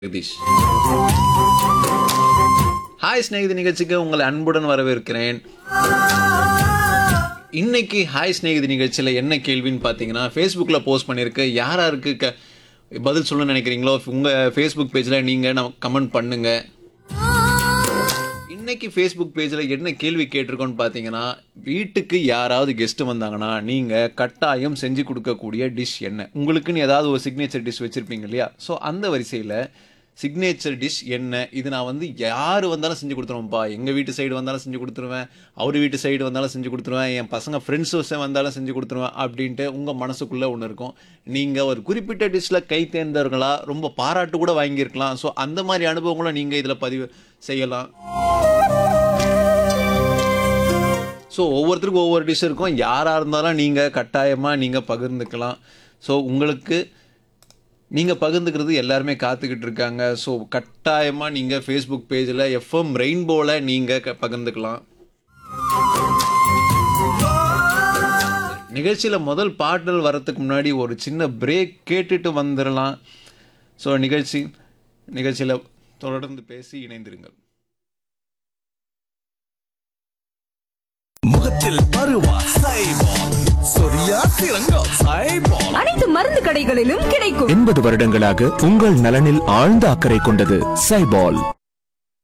Jagadish hi ஸ்நேகிதி நிகழ்ச்சிக்கு உங்களை அன்புடன் வரவேற்கிறேன் இன்னைக்கு ஹாய் ஸ்நேகிதி நிகழ்ச்சியில் என்ன கேள்வின்னு பார்த்தீங்கன்னா ஃபேஸ்புக்கில் போஸ்ட் பண்ணியிருக்கு யார் யாருக்கு க பதில் சொல்லணும்னு நினைக்கிறீங்களோ உங்கள் ஃபேஸ்புக் பேஜில் நீங்கள் நம்ம கமெண்ட் பண்ணுங்கள் இன்னைக்கு ஃபேஸ்புக் பேஜில் என்ன கேள்வி கேட்டிருக்கோன்னு பார்த்தீங்கன்னா வீட்டுக்கு யாராவது கெஸ்ட் வந்தாங்கன்னா நீங்கள் கட்டாயம் செஞ்சு கொடுக்கக்கூடிய டிஷ் என்ன உங்களுக்குன்னு ஏதாவது ஒரு சிக்னேச்சர் டிஷ் வச்சுருப்பீங்க இல்லையா ஸோ அந்த வரிசையில் சிக்னேச்சர் டிஷ் என்ன இது நான் வந்து யார் வந்தாலும் செஞ்சு கொடுத்துருவேன்ப்பா எங்கள் வீட்டு சைடு வந்தாலும் செஞ்சு கொடுத்துருவேன் அவர் வீட்டு சைடு வந்தாலும் செஞ்சு கொடுத்துருவேன் என் பசங்க ஃப்ரெண்ட்ஸ் வந்தாலும் செஞ்சு கொடுத்துருவேன் அப்படின்ட்டு உங்கள் மனசுக்குள்ளே ஒன்று இருக்கும் நீங்கள் ஒரு குறிப்பிட்ட டிஷ்ஷில் கை தேர்ந்தவர்களா ரொம்ப பாராட்டு கூட வாங்கியிருக்கலாம் ஸோ அந்த மாதிரி அனுபவங்களும் நீங்கள் இதில் பதிவு செய்யலாம் ஸோ ஒவ்வொருத்தருக்கும் ஒவ்வொரு டிஷ் இருக்கும் யாராக இருந்தாலும் நீங்கள் கட்டாயமாக நீங்கள் பகிர்ந்துக்கலாம் ஸோ உங்களுக்கு நீங்கள் பகிர்ந்துக்கிறது எல்லாருமே காத்துக்கிட்டு இருக்காங்க ஸோ கட்டாயமாக நீங்கள் ஃபேஸ்புக் பேஜில் எஃப்எம் ரெயின்போவில் நீங்கள் க- பகிர்ந்துக்கலாம் நிகழ்ச்சியில் முதல் பாடல் வரத்துக்கு முன்னாடி ஒரு சின்ன பிரேக் கேட்டுட்டு வந்துடலாம் ஸோ நிகழ்ச்சி நிகழ்ச்சியில் தொடர்ந்து பேசி இணைந்திருங்கள் முகத்தில் பருவா சைபால் சொரியா திரங்கம் சைபால் அனைத்து மருந்து கடைகளிலும் கிடைக்கும் எண்பது வருடங்களாக உங்கள் நலனில் ஆழ்ந்த அக்கறை கொண்டது சைபால்